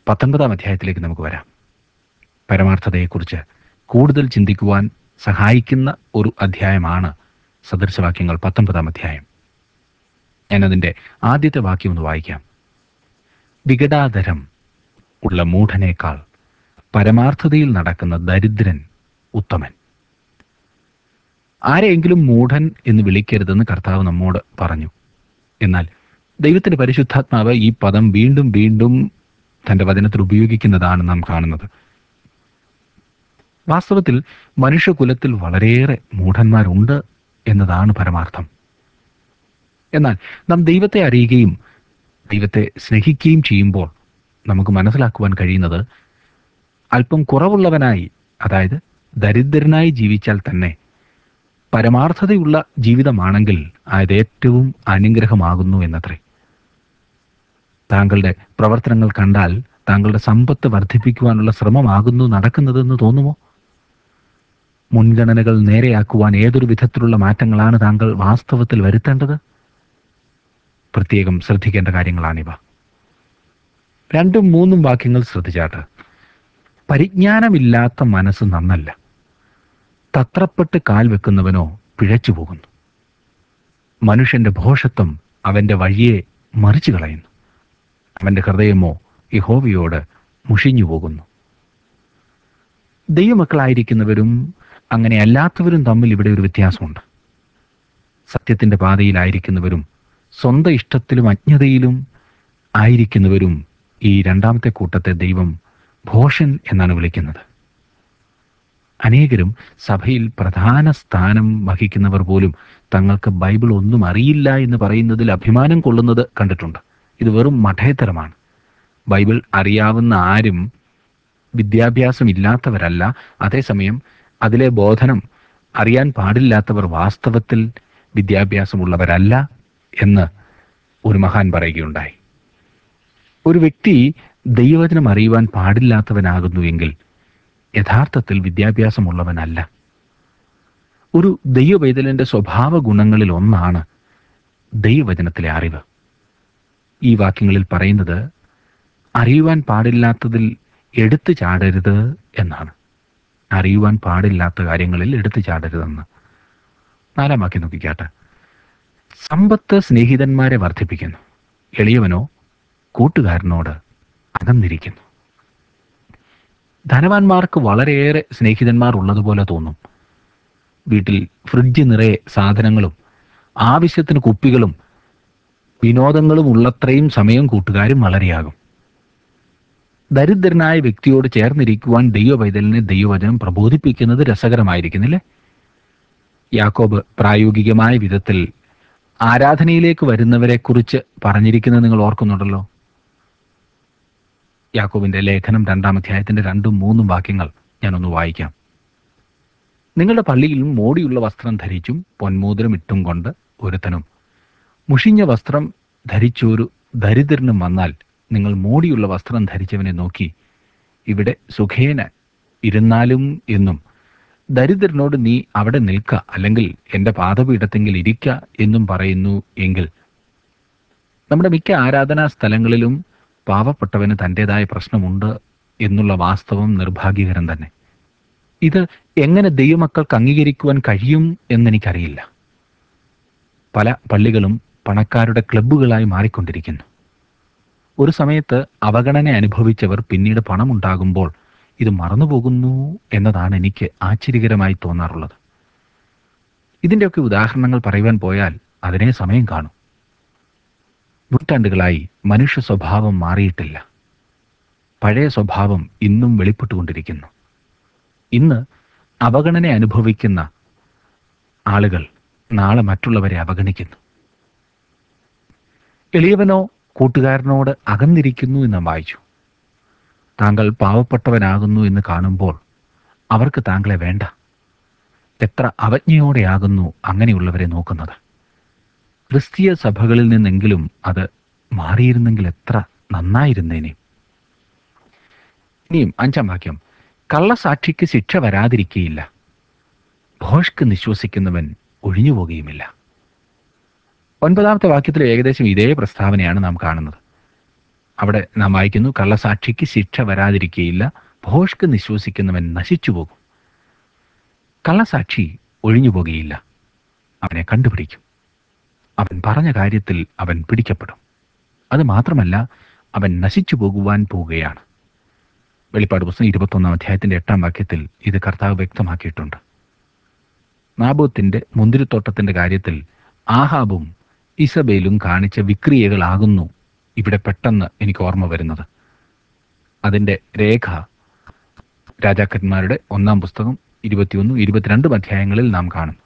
പത്തൊൻപതാം അധ്യായത്തിലേക്ക് നമുക്ക് വരാം പരമാർത്ഥതയെക്കുറിച്ച് കൂടുതൽ ചിന്തിക്കുവാൻ സഹായിക്കുന്ന ഒരു അധ്യായമാണ് സദൃശവാക്യങ്ങൾ പത്തൊൻപതാം അധ്യായം ഞാനതിൻ്റെ ആദ്യത്തെ വാക്യം ഒന്ന് വായിക്കാം വികടാധരം ഉള്ള മൂഢനേക്കാൾ പരമാർത്ഥതയിൽ നടക്കുന്ന ദരിദ്രൻ ഉത്തമൻ ആരെയെങ്കിലും മൂഢൻ എന്ന് വിളിക്കരുതെന്ന് കർത്താവ് നമ്മോട് പറഞ്ഞു എന്നാൽ ദൈവത്തിന്റെ പരിശുദ്ധാത്മാവ് ഈ പദം വീണ്ടും വീണ്ടും തന്റെ വചനത്തിൽ ഉപയോഗിക്കുന്നതാണ് നാം കാണുന്നത് വാസ്തവത്തിൽ മനുഷ്യകുലത്തിൽ വളരെയേറെ മൂഢന്മാരുണ്ട് എന്നതാണ് പരമാർത്ഥം എന്നാൽ നാം ദൈവത്തെ അറിയുകയും ദൈവത്തെ സ്നേഹിക്കുകയും ചെയ്യുമ്പോൾ നമുക്ക് മനസ്സിലാക്കുവാൻ കഴിയുന്നത് അല്പം കുറവുള്ളവനായി അതായത് ദരിദ്രനായി ജീവിച്ചാൽ തന്നെ പരമാർത്ഥതയുള്ള ജീവിതമാണെങ്കിൽ അത് ഏറ്റവും അനുഗ്രഹമാകുന്നു എന്നത്രേ താങ്കളുടെ പ്രവർത്തനങ്ങൾ കണ്ടാൽ താങ്കളുടെ സമ്പത്ത് വർദ്ധിപ്പിക്കുവാനുള്ള ശ്രമമാകുന്നു നടക്കുന്നതെന്ന് തോന്നുമോ മുൻഗണനകൾ നേരെയാക്കുവാൻ ഏതൊരു വിധത്തിലുള്ള മാറ്റങ്ങളാണ് താങ്കൾ വാസ്തവത്തിൽ വരുത്തേണ്ടത് പ്രത്യേകം ശ്രദ്ധിക്കേണ്ട കാര്യങ്ങളാണിവ രണ്ടും മൂന്നും വാക്യങ്ങൾ ശ്രദ്ധിച്ചാട്ട് പരിജ്ഞാനമില്ലാത്ത മനസ്സ് നന്നല്ല തത്രപ്പെട്ട് കാൽ വെക്കുന്നവനോ പിഴച്ചു പോകുന്നു മനുഷ്യന്റെ ഭോഷത്വം അവന്റെ വഴിയെ മറിച്ചു കളയുന്നു അവന്റെ ഹൃദയമോ യഹോവയോട് മുഷിഞ്ഞു പോകുന്നു ദൈവമക്കളായിരിക്കുന്നവരും അങ്ങനെ അല്ലാത്തവരും തമ്മിൽ ഇവിടെ ഒരു വ്യത്യാസമുണ്ട് സത്യത്തിന്റെ പാതയിലായിരിക്കുന്നവരും സ്വന്തം ഇഷ്ടത്തിലും അജ്ഞതയിലും ആയിരിക്കുന്നവരും ഈ രണ്ടാമത്തെ കൂട്ടത്തെ ദൈവം ഭോഷൻ എന്നാണ് വിളിക്കുന്നത് അനേകരും സഭയിൽ പ്രധാന സ്ഥാനം വഹിക്കുന്നവർ പോലും തങ്ങൾക്ക് ബൈബിൾ ഒന്നും അറിയില്ല എന്ന് പറയുന്നതിൽ അഭിമാനം കൊള്ളുന്നത് കണ്ടിട്ടുണ്ട് ഇത് വെറും മഠേതരമാണ് ബൈബിൾ അറിയാവുന്ന ആരും വിദ്യാഭ്യാസം ഇല്ലാത്തവരല്ല അതേസമയം അതിലെ ബോധനം അറിയാൻ പാടില്ലാത്തവർ വാസ്തവത്തിൽ വിദ്യാഭ്യാസമുള്ളവരല്ല എന്ന് ഒരു മഹാൻ പറയുകയുണ്ടായി ഒരു വ്യക്തി ദൈവവചനം അറിയുവാൻ പാടില്ലാത്തവനാകുന്നുവെങ്കിൽ യഥാർത്ഥത്തിൽ വിദ്യാഭ്യാസമുള്ളവനല്ല ഒരു ദൈവവൈതലിന്റെ സ്വഭാവ ഗുണങ്ങളിൽ ഒന്നാണ് ദൈവവചനത്തിലെ അറിവ് ഈ വാക്യങ്ങളിൽ പറയുന്നത് അറിയുവാൻ പാടില്ലാത്തതിൽ എടുത്തു ചാടരുത് എന്നാണ് അറിയുവാൻ പാടില്ലാത്ത കാര്യങ്ങളിൽ എടുത്തു ചാടരുതെന്ന് നാലാം വാക്യം നോക്കിക്കാട്ടെ സമ്പത്ത് സ്നേഹിതന്മാരെ വർദ്ധിപ്പിക്കുന്നു എളിയവനോ കൂട്ടുകാരനോട് അകന്നിരിക്കുന്നു ധനവാന്മാർക്ക് വളരെയേറെ സ്നേഹിതന്മാർ ഉള്ളതുപോലെ തോന്നും വീട്ടിൽ ഫ്രിഡ്ജ് നിറയെ സാധനങ്ങളും ആവശ്യത്തിന് കുപ്പികളും വിനോദങ്ങളും ഉള്ളത്രയും സമയം കൂട്ടുകാരും വളരെയാകും ദരിദ്രനായ വ്യക്തിയോട് ചേർന്നിരിക്കുവാൻ ദൈവവൈതലിനെ ദൈവവചനം പ്രബോധിപ്പിക്കുന്നത് രസകരമായിരിക്കുന്നില്ലേ യാക്കോബ് പ്രായോഗികമായ വിധത്തിൽ ആരാധനയിലേക്ക് വരുന്നവരെ കുറിച്ച് പറഞ്ഞിരിക്കുന്നത് നിങ്ങൾ ഓർക്കുന്നുണ്ടല്ലോ യാക്കോബിന്റെ ലേഖനം രണ്ടാം അധ്യായത്തിന്റെ രണ്ടും മൂന്നും വാക്യങ്ങൾ ഞാനൊന്ന് വായിക്കാം നിങ്ങളുടെ പള്ളിയിൽ മോടിയുള്ള വസ്ത്രം ധരിച്ചും പൊന്മോതിരം ഇട്ടും കൊണ്ട് ഒരുത്തനും മുഷിഞ്ഞ വസ്ത്രം ധരിച്ചൊരു ദരിദ്രനും വന്നാൽ നിങ്ങൾ മോടിയുള്ള വസ്ത്രം ധരിച്ചവനെ നോക്കി ഇവിടെ സുഖേന ഇരുന്നാലും എന്നും ദരിദ്രനോട് നീ അവിടെ നിൽക്ക അല്ലെങ്കിൽ എൻ്റെ പാദപീഠത്തെങ്കിൽ ഇരിക്ക എന്നും പറയുന്നു എങ്കിൽ നമ്മുടെ മിക്ക ആരാധനാ സ്ഥലങ്ങളിലും പാവപ്പെട്ടവന് തൻ്റെതായ പ്രശ്നമുണ്ട് എന്നുള്ള വാസ്തവം നിർഭാഗ്യകരം തന്നെ ഇത് എങ്ങനെ ദൈവമക്കൾക്ക് അംഗീകരിക്കുവാൻ കഴിയും എന്നെനിക്കറിയില്ല പല പള്ളികളും പണക്കാരുടെ ക്ലബ്ബുകളായി മാറിക്കൊണ്ടിരിക്കുന്നു ഒരു സമയത്ത് അവഗണന അനുഭവിച്ചവർ പിന്നീട് പണമുണ്ടാകുമ്പോൾ ഇത് മറന്നുപോകുന്നു എന്നതാണ് എനിക്ക് ആശ്ചര്യകരമായി തോന്നാറുള്ളത് ഇതിൻ്റെയൊക്കെ ഉദാഹരണങ്ങൾ പറയുവാൻ പോയാൽ അതിനെ സമയം കാണും നൂറ്റാണ്ടുകളായി മനുഷ്യ സ്വഭാവം മാറിയിട്ടില്ല പഴയ സ്വഭാവം ഇന്നും വെളിപ്പെട്ടുകൊണ്ടിരിക്കുന്നു ഇന്ന് അവഗണന അനുഭവിക്കുന്ന ആളുകൾ നാളെ മറ്റുള്ളവരെ അവഗണിക്കുന്നു എളിയവനോ കൂട്ടുകാരനോട് അകന്നിരിക്കുന്നു എന്ന് വായിച്ചു താങ്കൾ പാവപ്പെട്ടവനാകുന്നു എന്ന് കാണുമ്പോൾ അവർക്ക് താങ്കളെ വേണ്ട എത്ര അവജ്ഞയോടെയാകുന്നു അങ്ങനെയുള്ളവരെ നോക്കുന്നത് ക്രിസ്തീയ സഭകളിൽ നിന്നെങ്കിലും അത് മാറിയിരുന്നെങ്കിൽ എത്ര നന്നായിരുന്നേനെ ഇനിയും അഞ്ചാം വാക്യം കള്ളസാക്ഷിക്ക് ശിക്ഷ വരാതിരിക്കുകയില്ല ഭോഷ്ക്ക് നിശ്വസിക്കുന്നവൻ ഒഴിഞ്ഞു പോകുകയുമില്ല ഒൻപതാമത്തെ വാക്യത്തിൽ ഏകദേശം ഇതേ പ്രസ്താവനയാണ് നാം കാണുന്നത് അവിടെ നാം വായിക്കുന്നു കള്ളസാക്ഷിക്ക് ശിക്ഷ വരാതിരിക്കുകയില്ല ഭോഷ്ക്ക് നിശ്വസിക്കുന്നവൻ നശിച്ചു പോകും കള്ളസാക്ഷി ഒഴിഞ്ഞു പോകുകയില്ല അവനെ കണ്ടുപിടിക്കും അവൻ പറഞ്ഞ കാര്യത്തിൽ അവൻ പിടിക്കപ്പെടും അത് മാത്രമല്ല അവൻ നശിച്ചു പോകുവാൻ പോവുകയാണ് വെളിപ്പാട് പുസ്തകം ഇരുപത്തൊന്നാം അധ്യായത്തിന്റെ എട്ടാം വാക്യത്തിൽ ഇത് കർത്താവ് വ്യക്തമാക്കിയിട്ടുണ്ട് നാബോത്തിന്റെ മുന്തിരിത്തോട്ടത്തിന്റെ കാര്യത്തിൽ ആഹാബും ഇസബേലും കാണിച്ച വിക്രിയകളാകുന്നു ഇവിടെ പെട്ടെന്ന് എനിക്ക് ഓർമ്മ വരുന്നത് അതിന്റെ രേഖ രാജാക്കന്മാരുടെ ഒന്നാം പുസ്തകം ഇരുപത്തിയൊന്നും ഇരുപത്തിരണ്ടും അധ്യായങ്ങളിൽ നാം കാണും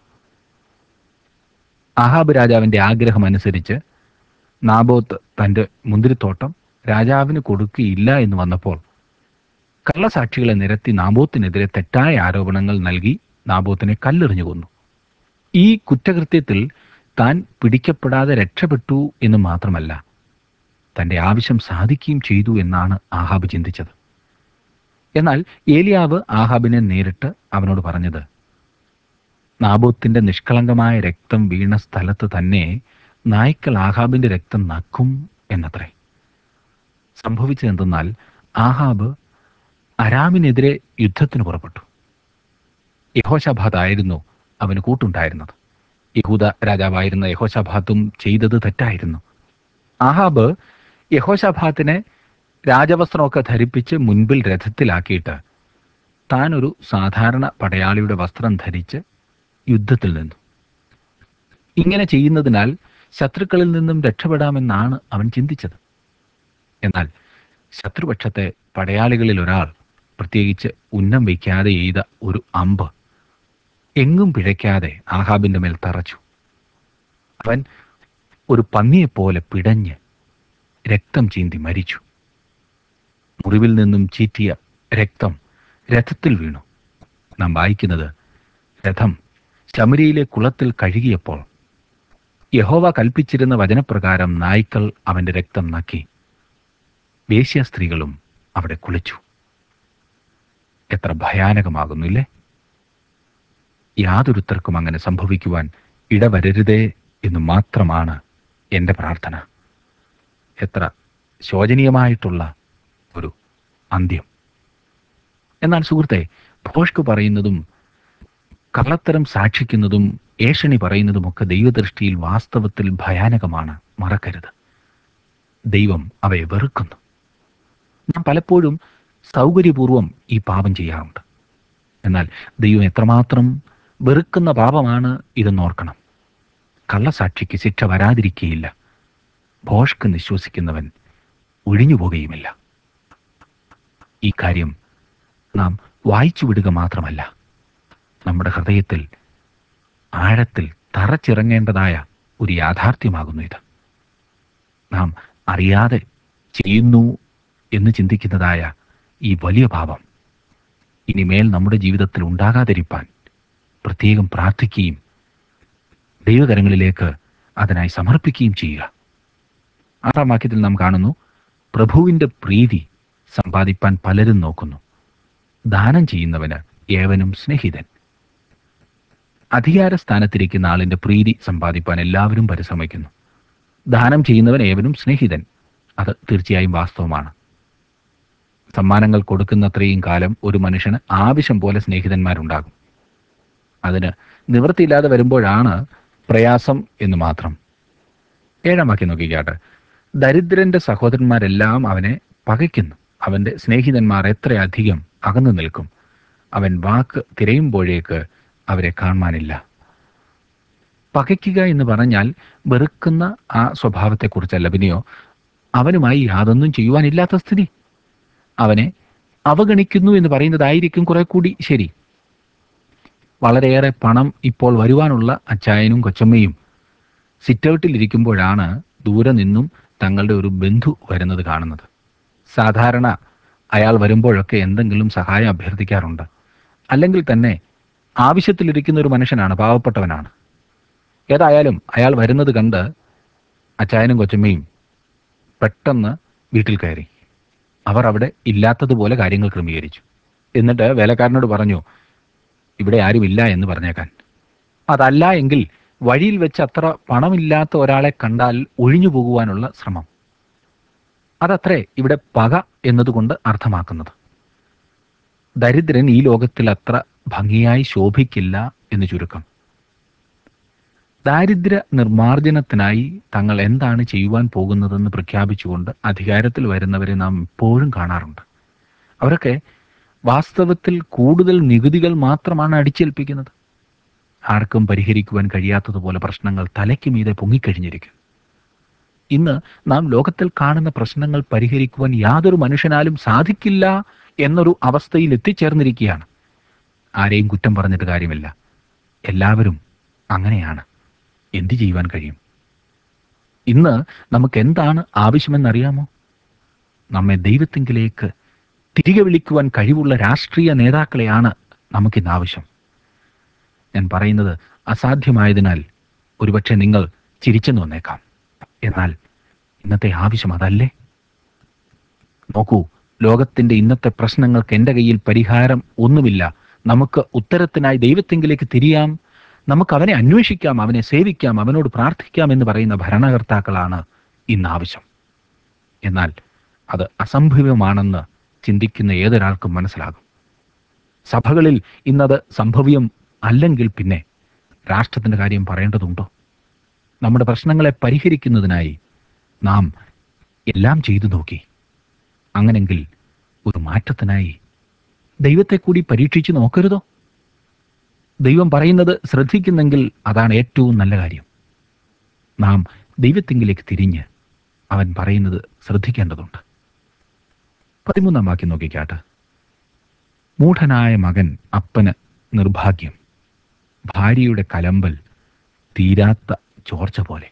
ആഹാബ് രാജാവിന്റെ ആഗ്രഹം അനുസരിച്ച് നാബോത്ത് തന്റെ മുന്തിരിത്തോട്ടം രാജാവിന് കൊടുക്കുകയില്ല എന്ന് വന്നപ്പോൾ കള്ളസാക്ഷികളെ നിരത്തി നാബോത്തിനെതിരെ തെറ്റായ ആരോപണങ്ങൾ നൽകി നാബോത്തിനെ കല്ലെറിഞ്ഞു കൊന്നു ഈ കുറ്റകൃത്യത്തിൽ താൻ പിടിക്കപ്പെടാതെ രക്ഷപ്പെട്ടു എന്ന് മാത്രമല്ല തന്റെ ആവശ്യം സാധിക്കുകയും ചെയ്തു എന്നാണ് ആഹാബ് ചിന്തിച്ചത് എന്നാൽ ഏലിയാവ് ആഹാബിനെ നേരിട്ട് അവനോട് പറഞ്ഞത് നാബോത്തിന്റെ നിഷ്കളങ്കമായ രക്തം വീണ സ്ഥലത്ത് തന്നെ നായ്ക്കൾ ആഹാബിന്റെ രക്തം നക്കും എന്നത്രേ സംഭവിച്ചതെന്തെന്നാൽ ആഹാബ് അരാമിനെതിരെ യുദ്ധത്തിന് പുറപ്പെട്ടു യഹോശാബാദ് ആയിരുന്നു അവന് കൂട്ടുണ്ടായിരുന്നത് യഹൂദ രാജാവായിരുന്ന യഹോശാബാത്തും ചെയ്തത് തെറ്റായിരുന്നു ആഹാബ് യഹോശാബാത്തിനെ രാജവസ്ത്രമൊക്കെ ധരിപ്പിച്ച് മുൻപിൽ രഥത്തിലാക്കിയിട്ട് താൻ ഒരു സാധാരണ പടയാളിയുടെ വസ്ത്രം ധരിച്ച് യുദ്ധത്തിൽ നിന്നു ഇങ്ങനെ ചെയ്യുന്നതിനാൽ ശത്രുക്കളിൽ നിന്നും രക്ഷപ്പെടാമെന്നാണ് അവൻ ചിന്തിച്ചത് എന്നാൽ ശത്രുപക്ഷത്തെ പടയാളികളിൽ ഒരാൾ പ്രത്യേകിച്ച് ഉന്നം വയ്ക്കാതെ എയ്ത ഒരു അമ്പ് എങ്ങും പിഴയ്ക്കാതെ ആഹാബിന്റെ മേൽ തറച്ചു അവൻ ഒരു പന്നിയെപ്പോലെ പിടഞ്ഞ് രക്തം ചീന്തി മരിച്ചു മുറിവിൽ നിന്നും ചീറ്റിയ രക്തം രഥത്തിൽ വീണു നാം വായിക്കുന്നത് രഥം ശമരിയിലെ കുളത്തിൽ കഴുകിയപ്പോൾ യഹോവ കൽപ്പിച്ചിരുന്ന വചനപ്രകാരം നായ്ക്കൾ അവന്റെ രക്തം നക്കി വേശ്യ സ്ത്രീകളും അവിടെ കുളിച്ചു എത്ര ഭയാനകമാകുന്നു ഇല്ലേ യാതൊരുത്തർക്കും അങ്ങനെ സംഭവിക്കുവാൻ ഇടവരരുതേ എന്ന് മാത്രമാണ് എൻ്റെ പ്രാർത്ഥന എത്ര ശോചനീയമായിട്ടുള്ള ഒരു അന്ത്യം എന്നാൽ സുഹൃത്തെ ഭോഷ്ക് പറയുന്നതും കള്ളത്തരം സാക്ഷിക്കുന്നതും ഏഷണി പറയുന്നതുമൊക്കെ ദൈവദൃഷ്ടിയിൽ വാസ്തവത്തിൽ ഭയാനകമാണ് മറക്കരുത് ദൈവം അവയെ വെറുക്കുന്നു നാം പലപ്പോഴും സൗകര്യപൂർവം ഈ പാപം ചെയ്യാറുണ്ട് എന്നാൽ ദൈവം എത്രമാത്രം വെറുക്കുന്ന പാപമാണ് ഇതെന്നോർക്കണം കള്ളസാക്ഷിക്ക് ശിക്ഷ വരാതിരിക്കുകയില്ല ഭോഷ്ക്ക് നിശ്വസിക്കുന്നവൻ ഒഴിഞ്ഞു പോകുകയുമില്ല ഈ കാര്യം നാം വായിച്ചു വിടുക മാത്രമല്ല നമ്മുടെ ഹൃദയത്തിൽ ആഴത്തിൽ തറച്ചിറങ്ങേണ്ടതായ ഒരു യാഥാർത്ഥ്യമാകുന്നു ഇത് നാം അറിയാതെ ചെയ്യുന്നു എന്ന് ചിന്തിക്കുന്നതായ ഈ വലിയ പാപം ഇനിമേൽ നമ്മുടെ ജീവിതത്തിൽ ഉണ്ടാകാതിരിപ്പാൻ പ്രത്യേകം പ്രാർത്ഥിക്കുകയും ദൈവകരങ്ങളിലേക്ക് അതിനായി സമർപ്പിക്കുകയും ചെയ്യുക ആറാം വാക്യത്തിൽ നാം കാണുന്നു പ്രഭുവിൻ്റെ പ്രീതി സമ്പാദിപ്പാൻ പലരും നോക്കുന്നു ദാനം ചെയ്യുന്നവന് ഏവനും സ്നേഹിതൻ അധികാര സ്ഥാനത്തിരിക്കുന്ന ആളിന്റെ പ്രീതി സമ്പാദിപ്പാൻ എല്ലാവരും പരിശ്രമിക്കുന്നു ദാനം ചെയ്യുന്നവൻ ഏവനും സ്നേഹിതൻ അത് തീർച്ചയായും വാസ്തവമാണ് സമ്മാനങ്ങൾ കൊടുക്കുന്നത്രയും കാലം ഒരു മനുഷ്യന് ആവശ്യം പോലെ സ്നേഹിതന്മാരുണ്ടാകും അതിന് നിവൃത്തിയില്ലാതെ വരുമ്പോഴാണ് പ്രയാസം എന്ന് മാത്രം ഏഴാം വാക്യം നോക്കിക്കാട്ടെ ദരിദ്രന്റെ സഹോദരന്മാരെല്ലാം അവനെ പകയ്ക്കുന്നു അവന്റെ സ്നേഹിതന്മാർ എത്രയധികം അകന്നു നിൽക്കും അവൻ വാക്ക് തിരയുമ്പോഴേക്ക് അവരെ കാണുവാനില്ല പകയ്ക്കുക എന്ന് പറഞ്ഞാൽ വെറുക്കുന്ന ആ സ്വഭാവത്തെക്കുറിച്ചല്ല പിന്നെയോ അവനുമായി യാതൊന്നും ചെയ്യുവാനില്ലാത്ത സ്ഥിതി അവനെ അവഗണിക്കുന്നു എന്ന് പറയുന്നതായിരിക്കും കുറെ കൂടി ശരി വളരെയേറെ പണം ഇപ്പോൾ വരുവാനുള്ള അച്ചായനും കൊച്ചമ്മയും സിറ്റൗട്ടിൽ ഇരിക്കുമ്പോഴാണ് ദൂരെ നിന്നും തങ്ങളുടെ ഒരു ബന്ധു വരുന്നത് കാണുന്നത് സാധാരണ അയാൾ വരുമ്പോഴൊക്കെ എന്തെങ്കിലും സഹായം അഭ്യർത്ഥിക്കാറുണ്ട് അല്ലെങ്കിൽ തന്നെ ആവശ്യത്തിലിരിക്കുന്ന ഒരു മനുഷ്യനാണ് പാവപ്പെട്ടവനാണ് ഏതായാലും അയാൾ വരുന്നത് കണ്ട് അച്ചായനും കൊച്ചമ്മയും പെട്ടെന്ന് വീട്ടിൽ കയറി അവർ അവിടെ ഇല്ലാത്തതുപോലെ കാര്യങ്ങൾ ക്രമീകരിച്ചു എന്നിട്ട് വേലക്കാരനോട് പറഞ്ഞു ഇവിടെ ആരുമില്ല എന്ന് പറഞ്ഞേക്കാൻ അതല്ല എങ്കിൽ വഴിയിൽ വെച്ച് അത്ര പണമില്ലാത്ത ഒരാളെ കണ്ടാൽ ഒഴിഞ്ഞു പോകുവാനുള്ള ശ്രമം അതത്രേ ഇവിടെ പക എന്നതുകൊണ്ട് അർത്ഥമാക്കുന്നത് ദരിദ്രൻ ഈ ലോകത്തിൽ അത്ര ഭംഗിയായി ശോഭിക്കില്ല എന്ന് ചുരുക്കം ദാരിദ്ര്യ നിർമ്മാർജ്ജനത്തിനായി തങ്ങൾ എന്താണ് ചെയ്യുവാൻ പോകുന്നതെന്ന് പ്രഖ്യാപിച്ചുകൊണ്ട് അധികാരത്തിൽ വരുന്നവരെ നാം ഇപ്പോഴും കാണാറുണ്ട് അവരൊക്കെ വാസ്തവത്തിൽ കൂടുതൽ നികുതികൾ മാത്രമാണ് അടിച്ചേൽപ്പിക്കുന്നത് ആർക്കും പരിഹരിക്കുവാൻ കഴിയാത്തതുപോലെ പ്രശ്നങ്ങൾ തലയ്ക്ക് മീതെ പൊങ്ങിക്കഴിഞ്ഞിരിക്കും ഇന്ന് നാം ലോകത്തിൽ കാണുന്ന പ്രശ്നങ്ങൾ പരിഹരിക്കുവാൻ യാതൊരു മനുഷ്യനാലും സാധിക്കില്ല എന്നൊരു അവസ്ഥയിൽ എത്തിച്ചേർന്നിരിക്കുകയാണ് ആരെയും കുറ്റം പറഞ്ഞിട്ട് കാര്യമില്ല എല്ലാവരും അങ്ങനെയാണ് എന്തു ചെയ്യുവാൻ കഴിയും ഇന്ന് നമുക്ക് എന്താണ് ആവശ്യമെന്നറിയാമോ നമ്മെ ദൈവത്തിങ്കിലേക്ക് തിരികെ വിളിക്കുവാൻ കഴിവുള്ള രാഷ്ട്രീയ നേതാക്കളെയാണ് നമുക്കിന്ന് ആവശ്യം ഞാൻ പറയുന്നത് അസാധ്യമായതിനാൽ ഒരുപക്ഷെ നിങ്ങൾ ചിരിച്ചെന്ന് വന്നേക്കാം എന്നാൽ ഇന്നത്തെ ആവശ്യം അതല്ലേ നോക്കൂ ലോകത്തിന്റെ ഇന്നത്തെ പ്രശ്നങ്ങൾക്ക് എൻ്റെ കയ്യിൽ പരിഹാരം ഒന്നുമില്ല നമുക്ക് ഉത്തരത്തിനായി ദൈവത്തെങ്കിലേക്ക് തിരിയാം നമുക്ക് അവനെ അന്വേഷിക്കാം അവനെ സേവിക്കാം അവനോട് പ്രാർത്ഥിക്കാം എന്ന് പറയുന്ന ഭരണകർത്താക്കളാണ് ഇന്ന് ആവശ്യം എന്നാൽ അത് അസംഭവ്യമാണെന്ന് ചിന്തിക്കുന്ന ഏതൊരാൾക്കും മനസ്സിലാകും സഭകളിൽ ഇന്നത് സംഭവ്യം അല്ലെങ്കിൽ പിന്നെ രാഷ്ട്രത്തിന്റെ കാര്യം പറയേണ്ടതുണ്ടോ നമ്മുടെ പ്രശ്നങ്ങളെ പരിഹരിക്കുന്നതിനായി നാം എല്ലാം ചെയ്തു നോക്കി അങ്ങനെങ്കിൽ ഒരു മാറ്റത്തിനായി ദൈവത്തെ കൂടി പരീക്ഷിച്ച് നോക്കരുതോ ദൈവം പറയുന്നത് ശ്രദ്ധിക്കുന്നെങ്കിൽ അതാണ് ഏറ്റവും നല്ല കാര്യം നാം ദൈവത്തിങ്കിലേക്ക് തിരിഞ്ഞ് അവൻ പറയുന്നത് ശ്രദ്ധിക്കേണ്ടതുണ്ട് പതിമൂന്നാം വാക്യം നോക്കിക്കാട്ട് മൂഢനായ മകൻ അപ്പന് നിർഭാഗ്യം ഭാര്യയുടെ കലമ്പൽ തീരാത്ത ചോർച്ച പോലെ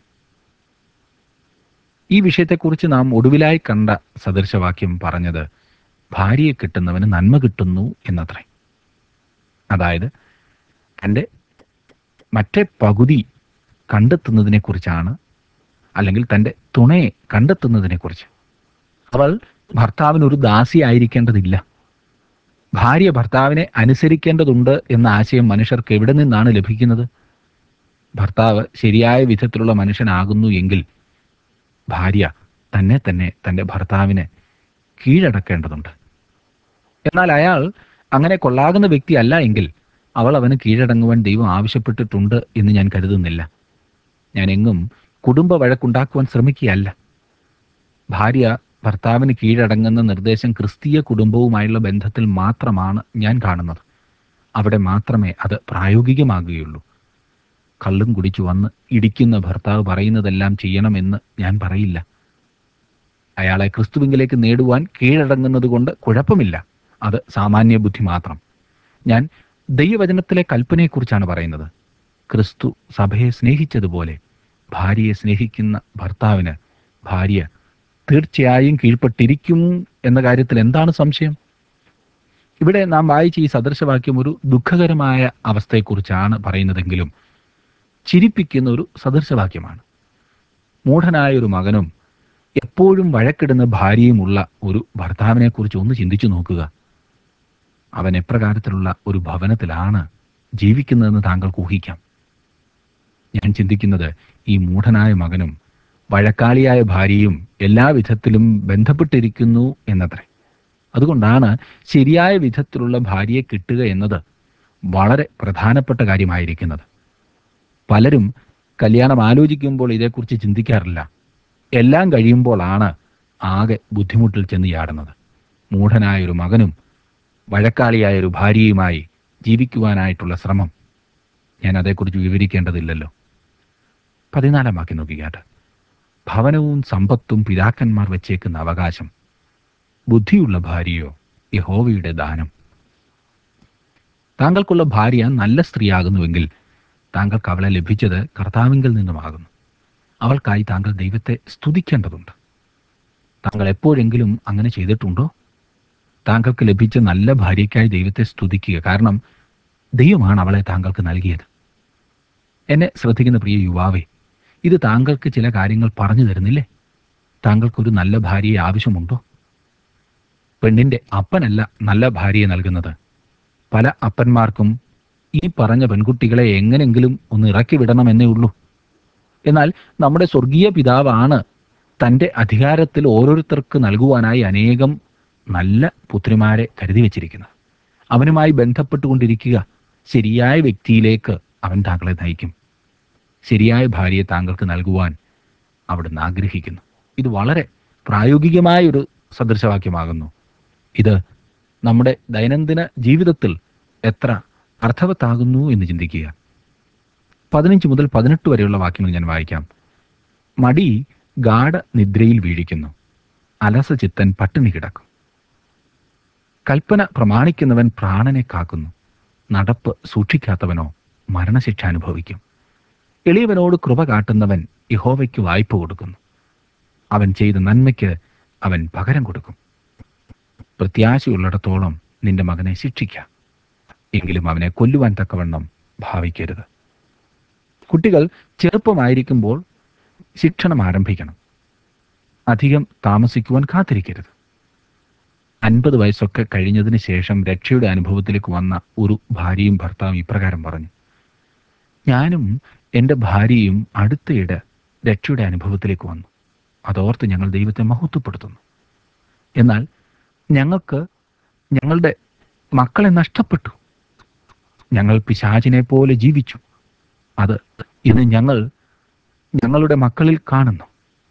ഈ വിഷയത്തെക്കുറിച്ച് നാം ഒടുവിലായി കണ്ട സദൃശവാക്യം പറഞ്ഞത് ഭാര്യയെ കിട്ടുന്നവന് നന്മ കിട്ടുന്നു എന്നത്രേ അതായത് തൻ്റെ മറ്റേ പകുതി കണ്ടെത്തുന്നതിനെക്കുറിച്ചാണ് അല്ലെങ്കിൽ തൻ്റെ തുണയെ കണ്ടെത്തുന്നതിനെക്കുറിച്ച് അവൾ ഭർത്താവിനൊരു ദാസിയായിരിക്കേണ്ടതില്ല ഭാര്യ ഭർത്താവിനെ അനുസരിക്കേണ്ടതുണ്ട് എന്ന ആശയം മനുഷ്യർക്ക് എവിടെ നിന്നാണ് ലഭിക്കുന്നത് ഭർത്താവ് ശരിയായ വിധത്തിലുള്ള മനുഷ്യനാകുന്നു എങ്കിൽ ഭാര്യ തന്നെ തന്നെ തൻ്റെ ഭർത്താവിനെ കീഴടക്കേണ്ടതുണ്ട് എന്നാൽ അയാൾ അങ്ങനെ കൊള്ളാകുന്ന വ്യക്തിയല്ല എങ്കിൽ അവൾ അവന് കീഴടങ്ങുവാൻ ദൈവം ആവശ്യപ്പെട്ടിട്ടുണ്ട് എന്ന് ഞാൻ കരുതുന്നില്ല ഞാൻ എങ്ങും കുടുംബ വഴക്കുണ്ടാക്കുവാൻ ശ്രമിക്കുകയല്ല ഭാര്യ ഭർത്താവിന് കീഴടങ്ങുന്ന നിർദ്ദേശം ക്രിസ്തീയ കുടുംബവുമായുള്ള ബന്ധത്തിൽ മാത്രമാണ് ഞാൻ കാണുന്നത് അവിടെ മാത്രമേ അത് പ്രായോഗികമാകുകയുള്ളൂ കള്ളും കുടിച്ചു വന്ന് ഇടിക്കുന്ന ഭർത്താവ് പറയുന്നതെല്ലാം ചെയ്യണമെന്ന് ഞാൻ പറയില്ല അയാളെ ക്രിസ്തുവിങ്കിലേക്ക് നേടുവാൻ കീഴടങ്ങുന്നത് കൊണ്ട് കുഴപ്പമില്ല അത് സാമാന്യ ബുദ്ധി മാത്രം ഞാൻ ദൈവവചനത്തിലെ കൽപ്പനയെക്കുറിച്ചാണ് പറയുന്നത് ക്രിസ്തു സഭയെ സ്നേഹിച്ചതുപോലെ ഭാര്യയെ സ്നേഹിക്കുന്ന ഭർത്താവിന് ഭാര്യ തീർച്ചയായും കീഴ്പ്പെട്ടിരിക്കും എന്ന കാര്യത്തിൽ എന്താണ് സംശയം ഇവിടെ നാം വായിച്ച ഈ സദൃശവാക്യം ഒരു ദുഃഖകരമായ അവസ്ഥയെക്കുറിച്ചാണ് പറയുന്നതെങ്കിലും ചിരിപ്പിക്കുന്ന ഒരു സദൃശവാക്യമാണ് മൂഢനായ ഒരു മകനും എപ്പോഴും വഴക്കിടുന്ന ഭാര്യയുമുള്ള ഒരു ഭർത്താവിനെക്കുറിച്ച് ഒന്ന് ചിന്തിച്ചു നോക്കുക അവൻ എപ്രകാരത്തിലുള്ള ഒരു ഭവനത്തിലാണ് ജീവിക്കുന്നതെന്ന് താങ്കൾക്ക് ഊഹിക്കാം ഞാൻ ചിന്തിക്കുന്നത് ഈ മൂഢനായ മകനും വഴക്കാളിയായ ഭാര്യയും എല്ലാ വിധത്തിലും ബന്ധപ്പെട്ടിരിക്കുന്നു എന്നത്രേ അതുകൊണ്ടാണ് ശരിയായ വിധത്തിലുള്ള ഭാര്യയെ കിട്ടുക എന്നത് വളരെ പ്രധാനപ്പെട്ട കാര്യമായിരിക്കുന്നത് പലരും കല്യാണം ആലോചിക്കുമ്പോൾ ഇതേക്കുറിച്ച് ചിന്തിക്കാറില്ല എല്ലാം കഴിയുമ്പോഴാണ് ആകെ ബുദ്ധിമുട്ടിൽ ചെന്ന് ചാടുന്നത് മൂഢനായ ഒരു മകനും വഴക്കാളിയായ ഒരു ഭാര്യയുമായി ജീവിക്കുവാനായിട്ടുള്ള ശ്രമം ഞാൻ അതേക്കുറിച്ച് വിവരിക്കേണ്ടതില്ലല്ലോ പതിനാലാം വാക്യം നോക്കിക്കാട്ട് ഭവനവും സമ്പത്തും പിതാക്കന്മാർ വെച്ചേക്കുന്ന അവകാശം ബുദ്ധിയുള്ള ഭാര്യയോ യഹോവയുടെ ദാനം താങ്കൾക്കുള്ള ഭാര്യ നല്ല സ്ത്രീയാകുന്നുവെങ്കിൽ താങ്കൾക്ക് അവളെ ലഭിച്ചത് കർത്താവിങ്കിൽ നിന്നുമാകുന്നു അവൾക്കായി താങ്കൾ ദൈവത്തെ സ്തുതിക്കേണ്ടതുണ്ട് താങ്കൾ എപ്പോഴെങ്കിലും അങ്ങനെ ചെയ്തിട്ടുണ്ടോ താങ്കൾക്ക് ലഭിച്ച നല്ല ഭാര്യയ്ക്കായി ദൈവത്തെ സ്തുതിക്കുക കാരണം ദൈവമാണ് അവളെ താങ്കൾക്ക് നൽകിയത് എന്നെ ശ്രദ്ധിക്കുന്ന പ്രിയ യുവാവേ ഇത് താങ്കൾക്ക് ചില കാര്യങ്ങൾ പറഞ്ഞു തരുന്നില്ലേ താങ്കൾക്കൊരു നല്ല ഭാര്യയെ ആവശ്യമുണ്ടോ പെണ്ണിന്റെ അപ്പനല്ല നല്ല ഭാര്യയെ നൽകുന്നത് പല അപ്പന്മാർക്കും ഈ പറഞ്ഞ പെൺകുട്ടികളെ എങ്ങനെങ്കിലും ഒന്ന് ഇറക്കി വിടണമെന്നേ ഉള്ളൂ എന്നാൽ നമ്മുടെ സ്വർഗീയ പിതാവാണ് തൻ്റെ അധികാരത്തിൽ ഓരോരുത്തർക്ക് നൽകുവാനായി അനേകം നല്ല പുത്രിമാരെ കരുതി വച്ചിരിക്കുന്നത് അവനുമായി ബന്ധപ്പെട്ടുകൊണ്ടിരിക്കുക ശരിയായ വ്യക്തിയിലേക്ക് അവൻ താങ്കളെ നയിക്കും ശരിയായ ഭാര്യയെ താങ്കൾക്ക് നൽകുവാൻ അവിടുന്ന് ആഗ്രഹിക്കുന്നു ഇത് വളരെ പ്രായോഗികമായ ഒരു സദൃശവാക്യമാകുന്നു ഇത് നമ്മുടെ ദൈനംദിന ജീവിതത്തിൽ എത്ര അർത്ഥവത്താകുന്നു എന്ന് ചിന്തിക്കുക പതിനഞ്ച് മുതൽ പതിനെട്ട് വരെയുള്ള വാക്യങ്ങൾ ഞാൻ വായിക്കാം മടി ഗാഠ നിദ്രയിൽ വീഴിക്കുന്നു അലസചിത്തൻ പട്ടിണി കിടക്കും കൽപ്പന പ്രമാണിക്കുന്നവൻ പ്രാണനെ കാക്കുന്നു നടപ്പ് സൂക്ഷിക്കാത്തവനോ മരണശിക്ഷ അനുഭവിക്കും എളിയവനോട് കൃപ കാട്ടുന്നവൻ യഹോവയ്ക്ക് വായ്പ കൊടുക്കുന്നു അവൻ ചെയ്ത നന്മയ്ക്ക് അവൻ പകരം കൊടുക്കും പ്രത്യാശയുള്ളിടത്തോളം നിന്റെ മകനെ ശിക്ഷിക്കാം എങ്കിലും അവനെ കൊല്ലുവാൻ തക്കവണ്ണം ഭാവിക്കരുത് കുട്ടികൾ ചെറുപ്പമായിരിക്കുമ്പോൾ ശിക്ഷണം ആരംഭിക്കണം അധികം താമസിക്കുവാൻ കാത്തിരിക്കരുത് അൻപത് വയസ്സൊക്കെ കഴിഞ്ഞതിന് ശേഷം രക്ഷയുടെ അനുഭവത്തിലേക്ക് വന്ന ഒരു ഭാര്യയും ഭർത്താവും ഇപ്രകാരം പറഞ്ഞു ഞാനും എൻ്റെ ഭാര്യയും അടുത്തയിടെ രക്ഷയുടെ അനുഭവത്തിലേക്ക് വന്നു അതോർത്ത് ഞങ്ങൾ ദൈവത്തെ മഹത്വപ്പെടുത്തുന്നു എന്നാൽ ഞങ്ങൾക്ക് ഞങ്ങളുടെ മക്കളെ നഷ്ടപ്പെട്ടു ഞങ്ങൾ പിശാചിനെ പോലെ ജീവിച്ചു അത് ഇന്ന് ഞങ്ങൾ ഞങ്ങളുടെ മക്കളിൽ കാണുന്നു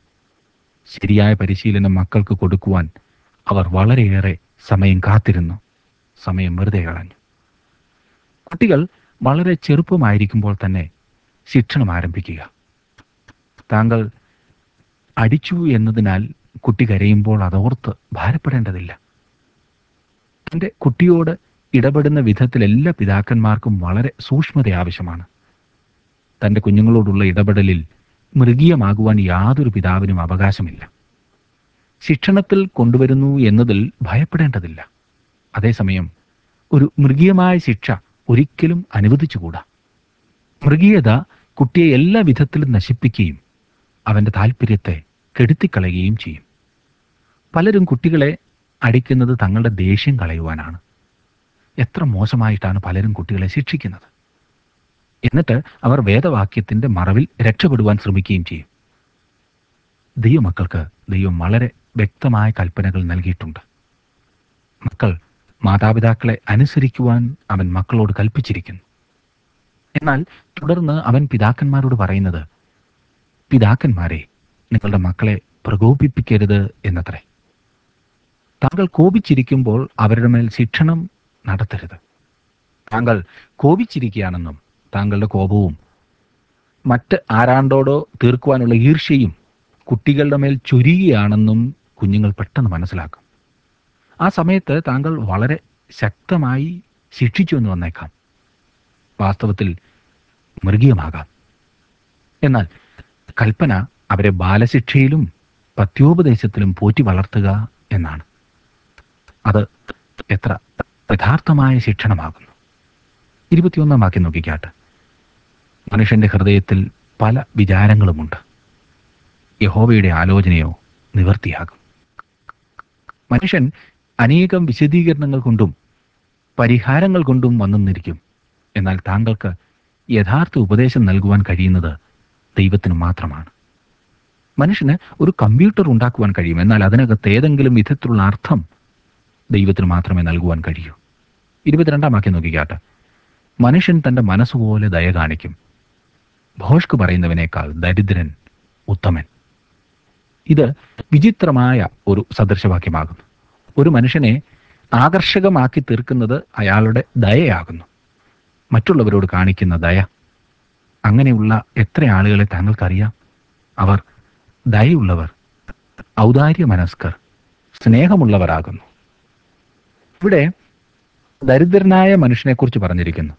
ശരിയായ പരിശീലനം മക്കൾക്ക് കൊടുക്കുവാൻ അവർ വളരെയേറെ സമയം കാത്തിരുന്നു സമയം വെറുതെ കളഞ്ഞു കുട്ടികൾ വളരെ ചെറുപ്പമായിരിക്കുമ്പോൾ തന്നെ ശിക്ഷണം ആരംഭിക്കുക താങ്കൾ അടിച്ചു എന്നതിനാൽ കുട്ടി കരയുമ്പോൾ അതോർത്ത് ഭാരപ്പെടേണ്ടതില്ല തൻ്റെ കുട്ടിയോട് ഇടപെടുന്ന വിധത്തിൽ എല്ലാ പിതാക്കന്മാർക്കും വളരെ സൂക്ഷ്മത ആവശ്യമാണ് തൻ്റെ കുഞ്ഞുങ്ങളോടുള്ള ഇടപെടലിൽ മൃഗീയമാകുവാൻ യാതൊരു പിതാവിനും അവകാശമില്ല ശിക്ഷണത്തിൽ കൊണ്ടുവരുന്നു എന്നതിൽ ഭയപ്പെടേണ്ടതില്ല അതേസമയം ഒരു മൃഗീയമായ ശിക്ഷ ഒരിക്കലും അനുവദിച്ചുകൂടാ മൃഗീയത കുട്ടിയെ എല്ലാ വിധത്തിലും നശിപ്പിക്കുകയും അവൻ്റെ താല്പര്യത്തെ കെടുത്തിക്കളയുകയും ചെയ്യും പലരും കുട്ടികളെ അടിക്കുന്നത് തങ്ങളുടെ ദേഷ്യം കളയുവാനാണ് എത്ര മോശമായിട്ടാണ് പലരും കുട്ടികളെ ശിക്ഷിക്കുന്നത് എന്നിട്ട് അവർ വേദവാക്യത്തിന്റെ മറവിൽ രക്ഷപ്പെടുവാൻ ശ്രമിക്കുകയും ചെയ്യും ദൈവമക്കൾക്ക് ദൈവം വളരെ വ്യക്തമായ കൽപ്പനകൾ നൽകിയിട്ടുണ്ട് മക്കൾ മാതാപിതാക്കളെ അനുസരിക്കുവാൻ അവൻ മക്കളോട് കൽപ്പിച്ചിരിക്കുന്നു എന്നാൽ തുടർന്ന് അവൻ പിതാക്കന്മാരോട് പറയുന്നത് പിതാക്കന്മാരെ നിങ്ങളുടെ മക്കളെ പ്രകോപിപ്പിക്കരുത് എന്നത്രേ താങ്കൾ കോപിച്ചിരിക്കുമ്പോൾ അവരുടെ മേൽ ശിക്ഷണം നടത്തരുത് താങ്കൾ കോപിച്ചിരിക്കുകയാണെന്നും താങ്കളുടെ കോപവും മറ്റ് ആരാണ്ടോടോ തീർക്കുവാനുള്ള ഈർഷ്യയും കുട്ടികളുടെ മേൽ ചൊരിയുകയാണെന്നും കുഞ്ഞുങ്ങൾ പെട്ടെന്ന് മനസ്സിലാക്കും ആ സമയത്ത് താങ്കൾ വളരെ ശക്തമായി ശിക്ഷിച്ചു എന്ന് വന്നേക്കാം വാസ്തവത്തിൽ മൃഗീയമാകാം എന്നാൽ കൽപ്പന അവരെ ബാലശിക്ഷയിലും പത്യോപദേശത്തിലും പോറ്റി വളർത്തുക എന്നാണ് അത് എത്ര യഥാർത്ഥമായ ശിക്ഷണമാകുന്നു ഇരുപത്തിയൊന്നാം വാക്യം നോക്കിക്കാട്ട് മനുഷ്യന്റെ ഹൃദയത്തിൽ പല വിചാരങ്ങളുമുണ്ട് യഹോവയുടെ ആലോചനയോ നിവർത്തിയാകും മനുഷ്യൻ അനേകം വിശദീകരണങ്ങൾ കൊണ്ടും പരിഹാരങ്ങൾ കൊണ്ടും വന്നെന്നിരിക്കും എന്നാൽ താങ്കൾക്ക് യഥാർത്ഥ ഉപദേശം നൽകുവാൻ കഴിയുന്നത് ദൈവത്തിന് മാത്രമാണ് മനുഷ്യന് ഒരു കമ്പ്യൂട്ടർ ഉണ്ടാക്കുവാൻ കഴിയും എന്നാൽ അതിനകത്ത് ഏതെങ്കിലും വിധത്തിലുള്ള അർത്ഥം ദൈവത്തിന് മാത്രമേ നൽകുവാൻ കഴിയൂ ഇരുപത്തിരണ്ടാം വാക്യം നോക്കിക്കാട്ടെ മനുഷ്യൻ തന്റെ മനസ്സുപോലെ ദയ കാണിക്കും ഭോഷ്ക് പറയുന്നവനേക്കാൾ ദരിദ്രൻ ഉത്തമൻ ഇത് വിചിത്രമായ ഒരു സദൃശവാക്യമാകുന്നു ഒരു മനുഷ്യനെ ആകർഷകമാക്കി തീർക്കുന്നത് അയാളുടെ ദയയാകുന്നു മറ്റുള്ളവരോട് കാണിക്കുന്ന ദയ അങ്ങനെയുള്ള എത്ര ആളുകളെ താങ്കൾക്കറിയാം അവർ ദയയുള്ളവർ ഔദാര്യ മനസ്കർ സ്നേഹമുള്ളവരാകുന്നു ഇവിടെ ദരിദ്രനായ മനുഷ്യനെക്കുറിച്ച് പറഞ്ഞിരിക്കുന്നു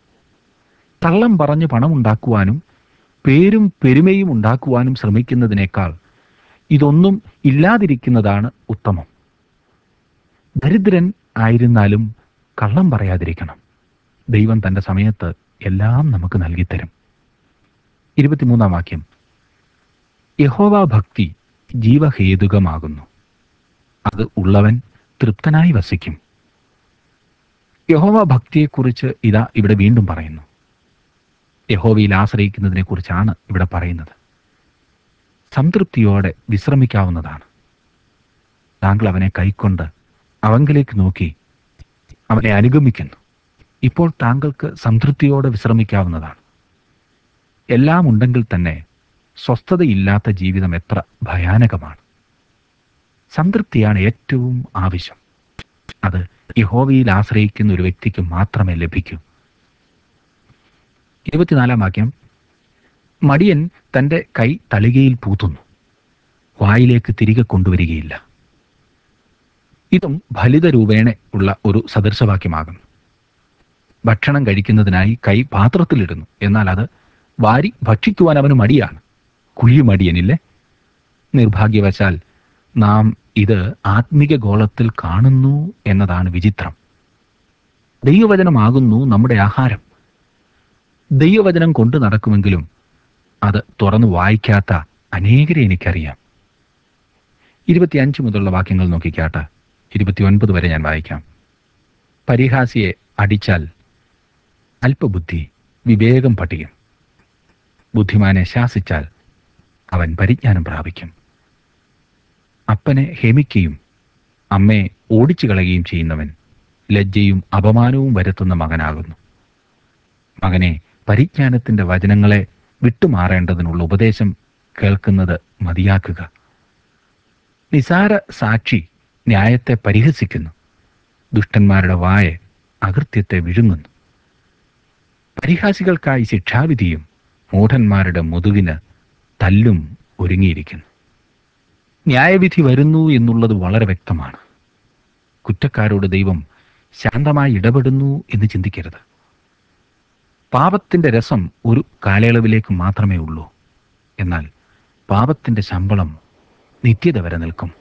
കള്ളം പറഞ്ഞ് പണമുണ്ടാക്കുവാനും പേരും പെരുമയും ഉണ്ടാക്കുവാനും ശ്രമിക്കുന്നതിനേക്കാൾ ഇതൊന്നും ഇല്ലാതിരിക്കുന്നതാണ് ഉത്തമം ദരിദ്രൻ ആയിരുന്നാലും കള്ളം പറയാതിരിക്കണം ദൈവം തൻ്റെ സമയത്ത് എല്ലാം നമുക്ക് നൽകിത്തരും ഇരുപത്തിമൂന്നാം വാക്യം യഹോവ ഭക്തി ജീവഹേതുകമാകുന്നു അത് ഉള്ളവൻ തൃപ്തനായി വസിക്കും യഹോവ ഭക്തിയെക്കുറിച്ച് ഇതാ ഇവിടെ വീണ്ടും പറയുന്നു യഹോവയിൽ ആശ്രയിക്കുന്നതിനെ കുറിച്ചാണ് ഇവിടെ പറയുന്നത് സംതൃപ്തിയോടെ വിശ്രമിക്കാവുന്നതാണ് താങ്കൾ അവനെ കൈക്കൊണ്ട് അവങ്കിലേക്ക് നോക്കി അവനെ അനുഗമിക്കുന്നു ഇപ്പോൾ താങ്കൾക്ക് സംതൃപ്തിയോടെ വിശ്രമിക്കാവുന്നതാണ് എല്ലാം ഉണ്ടെങ്കിൽ തന്നെ സ്വസ്ഥതയില്ലാത്ത ജീവിതം എത്ര ഭയാനകമാണ് സംതൃപ്തിയാണ് ഏറ്റവും ആവശ്യം അത് യഹോവയിൽ ആശ്രയിക്കുന്ന ഒരു വ്യക്തിക്ക് മാത്രമേ ലഭിക്കൂ ഇരുപത്തിനാലാം വാക്യം മടിയൻ തൻ്റെ കൈ തളികയിൽ പൂത്തുന്നു വായിലേക്ക് തിരികെ കൊണ്ടുവരികയില്ല ഇതും ഫലിത രൂപേണ ഉള്ള ഒരു സദൃശവാക്യമാകുന്നു ഭക്ഷണം കഴിക്കുന്നതിനായി കൈ പാത്രത്തിലിടുന്നു എന്നാൽ അത് വാരി ഭക്ഷിക്കുവാൻ അവന് മടിയാണ് കുഴി മടിയനില്ലേ നിർഭാഗ്യവശാൽ നാം ഇത് ആത്മിക ഗോളത്തിൽ കാണുന്നു എന്നതാണ് വിചിത്രം ദൈവവചനമാകുന്നു നമ്മുടെ ആഹാരം ദൈവവചനം കൊണ്ട് നടക്കുമെങ്കിലും അത് തുറന്നു വായിക്കാത്ത അനേകരെ എനിക്കറിയാം ഇരുപത്തിയഞ്ച് മുതലുള്ള വാക്യങ്ങൾ നോക്കിക്കാട്ടെ ഇരുപത്തിയൊൻപത് വരെ ഞാൻ വായിക്കാം പരിഹാസിയെ അടിച്ചാൽ അല്പബുദ്ധി വിവേകം പഠിക്കും ബുദ്ധിമാനെ ശാസിച്ചാൽ അവൻ പരിജ്ഞാനം പ്രാപിക്കും അപ്പനെ ഹേമിക്കുകയും അമ്മയെ ഓടിച്ചു കളയുകയും ചെയ്യുന്നവൻ ലജ്ജയും അപമാനവും വരുത്തുന്ന മകനാകുന്നു മകനെ പരിജ്ഞാനത്തിന്റെ വചനങ്ങളെ വിട്ടുമാറേണ്ടതിനുള്ള ഉപദേശം കേൾക്കുന്നത് മതിയാക്കുക നിസാര സാക്ഷി ന്യായത്തെ പരിഹസിക്കുന്നു ദുഷ്ടന്മാരുടെ വായ അകൃത്യത്തെ വിഴുങ്ങുന്നു പരിഹാസികൾക്കായി ശിക്ഷാവിധിയും മൂഢന്മാരുടെ മുതുകിന് തല്ലും ഒരുങ്ങിയിരിക്കുന്നു ന്യായവിധി വരുന്നു എന്നുള്ളത് വളരെ വ്യക്തമാണ് കുറ്റക്കാരോട് ദൈവം ശാന്തമായി ഇടപെടുന്നു എന്ന് ചിന്തിക്കരുത് പാപത്തിന്റെ രസം ഒരു കാലയളവിലേക്ക് മാത്രമേ ഉള്ളൂ എന്നാൽ പാപത്തിന്റെ ശമ്പളം നിത്യത വരെ നിൽക്കും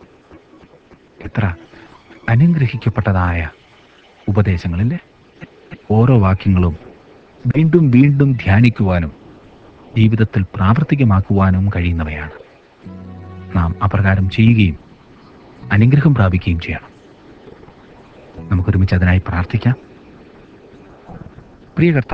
എത്ര അനുഗ്രഹിക്കപ്പെട്ടതായ ഉപദേശങ്ങളില്ലേ ഓരോ വാക്യങ്ങളും വീണ്ടും വീണ്ടും ധ്യാനിക്കുവാനും ജീവിതത്തിൽ പ്രാവർത്തികമാക്കുവാനും കഴിയുന്നവയാണ് നാം അപ്രകാരം ചെയ്യുകയും അനുഗ്രഹം പ്രാപിക്കുകയും ചെയ്യണം നമുക്കൊരുമിച്ച് അതിനായി പ്രാർത്ഥിക്കാം പ്രിയ കർത്താവ്